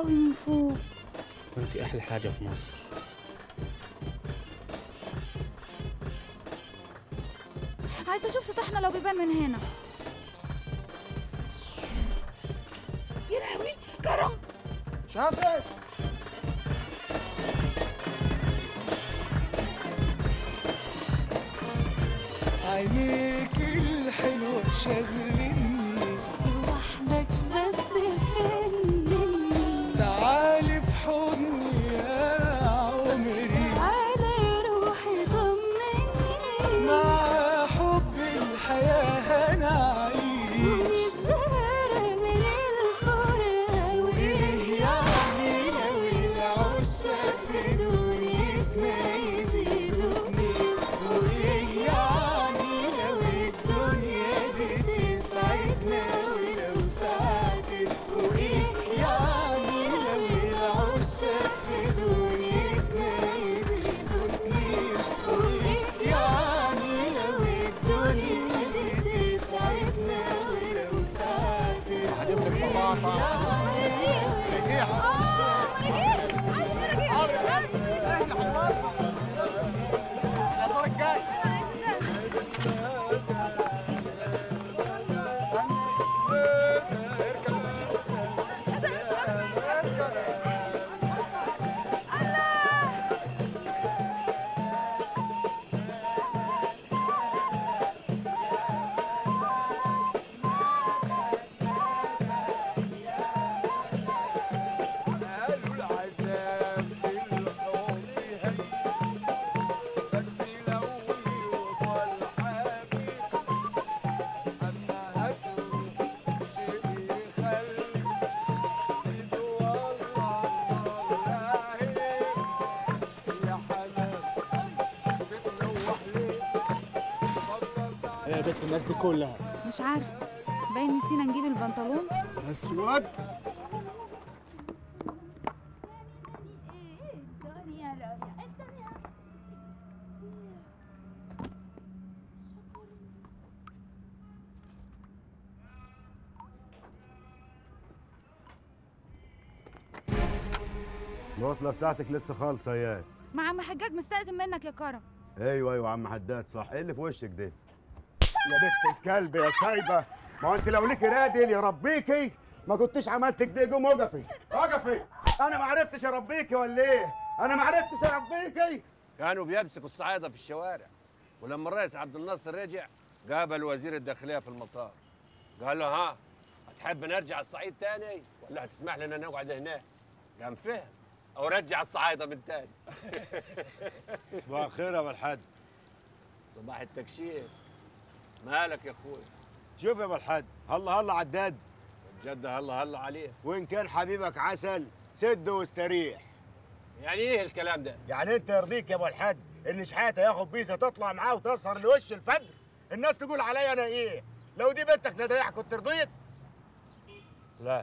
قوي من فوق وانت احلى حاجه في مصر عايزه اشوف سطحنا لو بيبان من هنا يا لهوي كرم شافت عينيك الحلوة شغلني لوحدك بس فنني تعالي في حضني يا عمري تعالى يا روحي طمني مع حب الحياة هنعيش ونتدارى من الفراق وإيه يعني لو العشاق في دنيتنا يزيدوني وإيه يعني لو الدنيا دي تسعدنا ولو ساعدت وإيه يعني لو العشاق في دنيتنا يزيدوني وإيه يعني لو الدنيا دي تسعدنا ولو ساعدت هجيب لك بطاطا الدور الجاي قالوا العذاب في الحب هي بس لو يطول حبيب أما هاتوا شيء يخلي سيدو والله الله يا حنان بتنوح ليه فضلت ايه يا بنت الناس دي كلها مش عارف باين نسينا نجيب البنطلون اسود الوصلة بتاعتك لسه خالصة يا مع عم حجاج مستأذن منك يا كرم ايوه ايوه عم حداد صح ايه اللي في وشك ده يا بنت الكلب يا سايبه ما هو انت لو ليكي رادل يربيكي ما كنتش عملت كده قوم وقفي وقفي انا ما عرفتش اربيكي ولا ايه انا ما عرفتش اربيكي كانوا بيمسكوا الصعايدة في الشوارع ولما الرئيس عبد الناصر رجع قابل وزير الداخلية في المطار قال له ها هتحب نرجع الصعيد تاني ولا هتسمح لنا نقعد هنا قام فهم او رجع الصعايدة من تاني صباح الخير يا ابو الحاج صباح التكشير مالك يا اخوي شوف يا ابو الحاج هلا هلا عداد بجد هلا هلا عليه وان كان حبيبك عسل سد واستريح يعني ايه الكلام ده يعني انت يرضيك يا ابو الحاج ان شحاته ياخد بيزا تطلع معاه وتسهر لوش الفجر الناس تقول عليا انا ايه لو دي بنتك ندايح كنت رضيت لا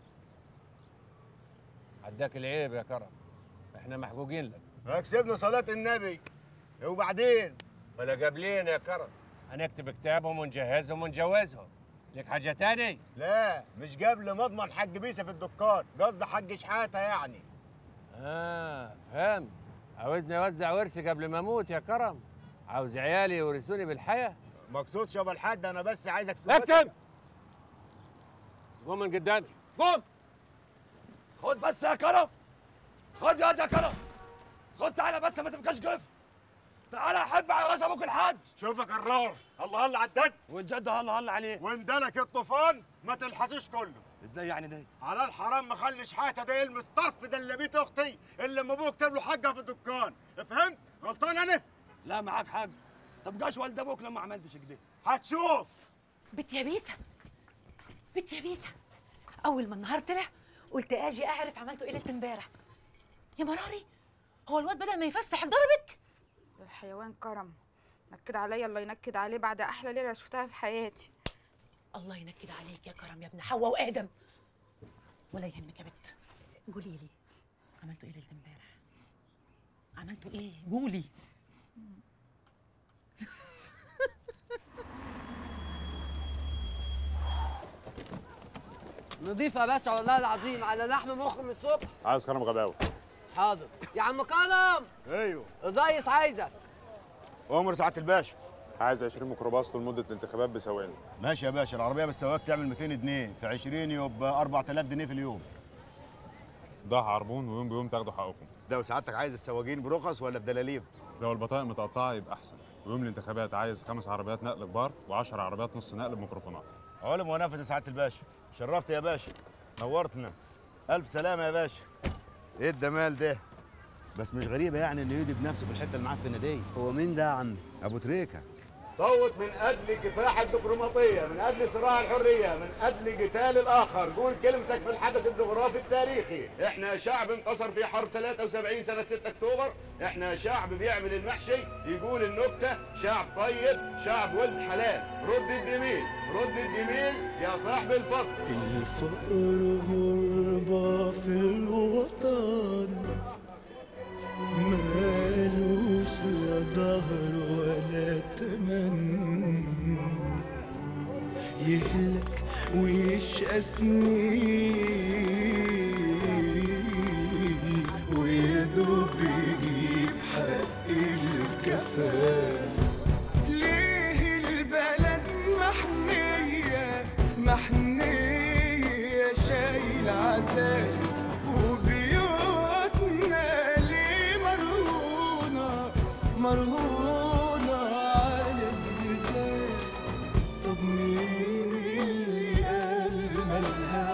عداك العيب يا كرم احنا محقوقين لك اكسبنا صلاه النبي وبعدين ولا قابلين يا كرم هنكتب كتابهم ونجهزهم ونجوزهم لك حاجة تاني لا مش قبل ما اضمن حق بيسا في الدكان قصدي حق شحاته يعني اه فهمت عاوزني اوزع ورثي قبل ما اموت يا كرم عاوز عيالي يورثوني بالحياه مقصودش يا ابو الحاج انا بس عايزك في اكتب قوم من قدامي قوم خد بس يا كرم خد يا يا كرم خد تعالى بس ما تبقاش قف تعالى احب على راس ابوك الحاج شوف يا كرار الله هلا عداد والجد هلا هلا عليه واندلك الطوفان ما تلحسوش كله ازاي يعني ده على الحرام مخلي شحاته ده يلمس طرف ده اللي بيت اختي اللي لما ابوه كتب له حقها في الدكان فهمت غلطان انا لا معاك حق طب والد ابوك لما عملتش كده هتشوف بنت يا بيسا بنت يا بيسا اول ما النهار طلع قلت اجي اعرف عملته ايه ليله امبارح يا مراري هو الواد بدل ما يفسح ضربك ده الحيوان كرم نكد عليا الله ينكد عليه بعد احلى ليله شفتها في حياتي الله ينكد عليك يا كرم يا ابن حواء وادم ولا يهمك يا بت قولي لي عملتوا ايه ليله امبارح عملتوا ايه قولي نضيفة يا باشا والله العظيم على لحم مخ من الصبح عايز كرم غباوي حاضر يا عم كرم ايوه الريس عايزك عمر سعاده الباشا عايز 20 ميكروباص طول مده الانتخابات بثواني ماشي يا باشا العربيه بالسواق تعمل 200 جنيه في 20 يبقى 4000 جنيه في اليوم ضاع عربون ويوم بيوم تاخدوا حقكم ده وسعادتك عايز السواقين برخص ولا بدلاليب لو البطايق متقطعه يبقى احسن ويوم الانتخابات عايز خمس عربيات نقل كبار و10 عربيات نص نقل بميكروفونات علم ونفذ يا سعاده الباشا شرفت يا باشا نورتنا الف سلامه يا باشا ايه الجمال ده بس مش غريبه يعني انه يدي بنفسه في الحته المعفنه دي هو مين ده يا عم ابو تريكه صوت من اجل كفاح الدبلوماسيه من اجل صراع الحريه من اجل قتال الاخر قول كلمتك في الحدث الجغرافي التاريخي احنا شعب انتصر في حرب 73 سنه 6 اكتوبر احنا شعب بيعمل المحشي يقول النكته شعب طيب شعب ولد حلال رد الجميل رد الجميل يا صاحب الفضل الفقر غربة في الوطن مالوش لا ظهر ولا تمن يهلك ويشقى سنين ويدوب يجيب حق الكفاف ليه البلد محنية محنية شايل عذاب وبيوتنا ليه مرهونة مرهونة على زلزال طب مين اللي قال مالها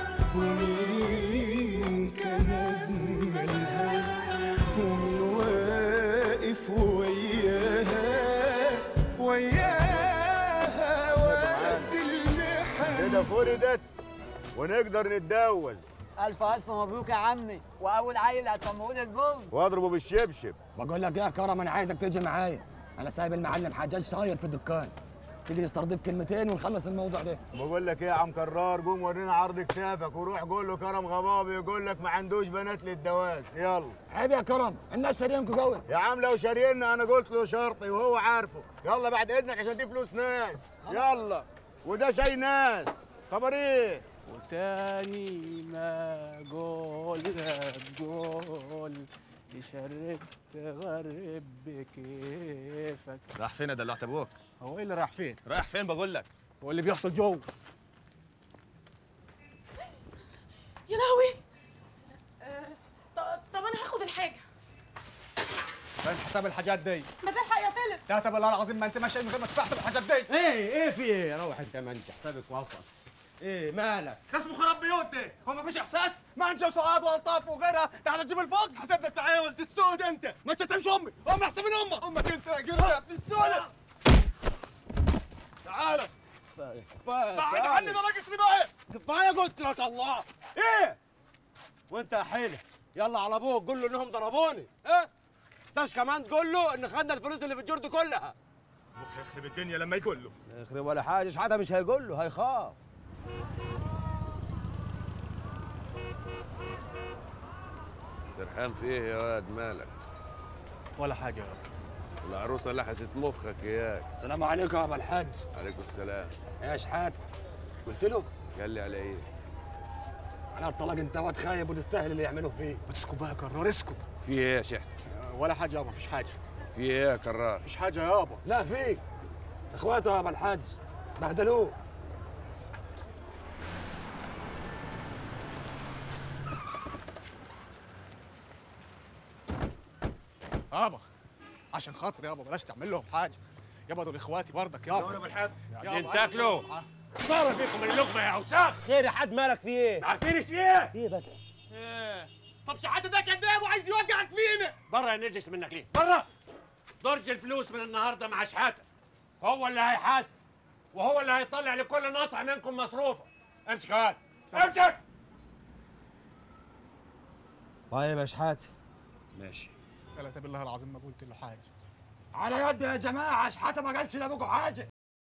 ومين كان أزملها ومين واقف وياها وياها وقت المحن كده فردت ونقدر نتجوز ألف ألف مبروك يا عمي وأول عيل هتسموه البوز واضربه بالشبشب بقول لك ايه يا كرم انا عايزك تيجي معايا انا سايب المعلم حجاج طاير في الدكان تيجي نسترضيه بكلمتين ونخلص الموضوع ده بقول لك ايه يا عم كرار قوم ورينا عرض كتافك وروح قول له كرم غبابي يقول لك ما عندوش بنات للجواز يلا عيب يا كرم الناس شاريينكوا قوي يا عم لو شارينا انا قلت له شرطي وهو عارفه يلا بعد اذنك عشان دي فلوس ناس يلا وده شاي ناس خبر ايه وتاني ما قولها قول يشرب تغرب بكيفك راح فين يا دلوعت ابوك؟ هو ايه اللي راح فين؟ رايح فين بقول لك؟ هو اللي بيحصل جوه يا لهوي آه، ط- طب انا هاخد الحاجه فين حساب الحاجات دي؟ ما تلحق يا فيلم تعتبر بالله العظيم ما انت ماشي من غير ما تحسب الحاجات دي ايه ايه في ايه روح انت ما انت حسابك وصل ايه مالك اسمه خراب بيوت دي هو ما فيش احساس ما انت سعاد والطاف وغيرها تعال تجيب الفوق حسب لك تعال يا ولد السود انت ما انت تمشي امي ام احسن من امك امك انت يا قرد يا ابن السود تعال بعد عني ده ناقصني بقى كفايه قلت لك الله ايه وانت يا حيله يلا على ابوك قول له انهم ضربوني ايه ساش كمان تقول له ان خدنا الفلوس اللي في الجرد كلها ابوك هيخرب الدنيا لما يقول له يخرب ولا حاجه شحاته مش هيقول له هيخاف سرحان في ايه يا واد مالك ولا حاجه يا رب العروسه لحست مخك اياك السلام عليكم يا ابو الحاج عليكم السلام يا شحات قلت له قال لي على ايه على الطلاق انت واد خايب وتستاهل اللي يعملوه فيه اسكت بقى يا كرار اسكت في ايه يا شحت ولا حاجه يابا مفيش حاجه في ايه يا كرار مفيش حاجه يابا لا في اخواته يا ابو الحاج بهدلوه يابا عشان خاطر يابا بلاش تعمل لهم حاجه يابا دول اخواتي برضك يابا يا بالحاج قاعدين تاكلوا صار فيكم اللقمه يا اوساخ خير يا حد مالك في ايه عارفين ايش في ايه في بس طب شحاته ده كذاب وعايز يوقعك فينا برا يا نرجس منك ليه برا درج الفلوس من النهارده مع شحاته هو اللي هيحاسب وهو اللي هيطلع لكل نقطع منكم مصروفه امسك يا واد امسك طيب يا شحاتي ماشي ثلاثة بالله العظيم ما قلت له حاجه على يد يا جماعه شحاته ما قالش لابوكوا حاجه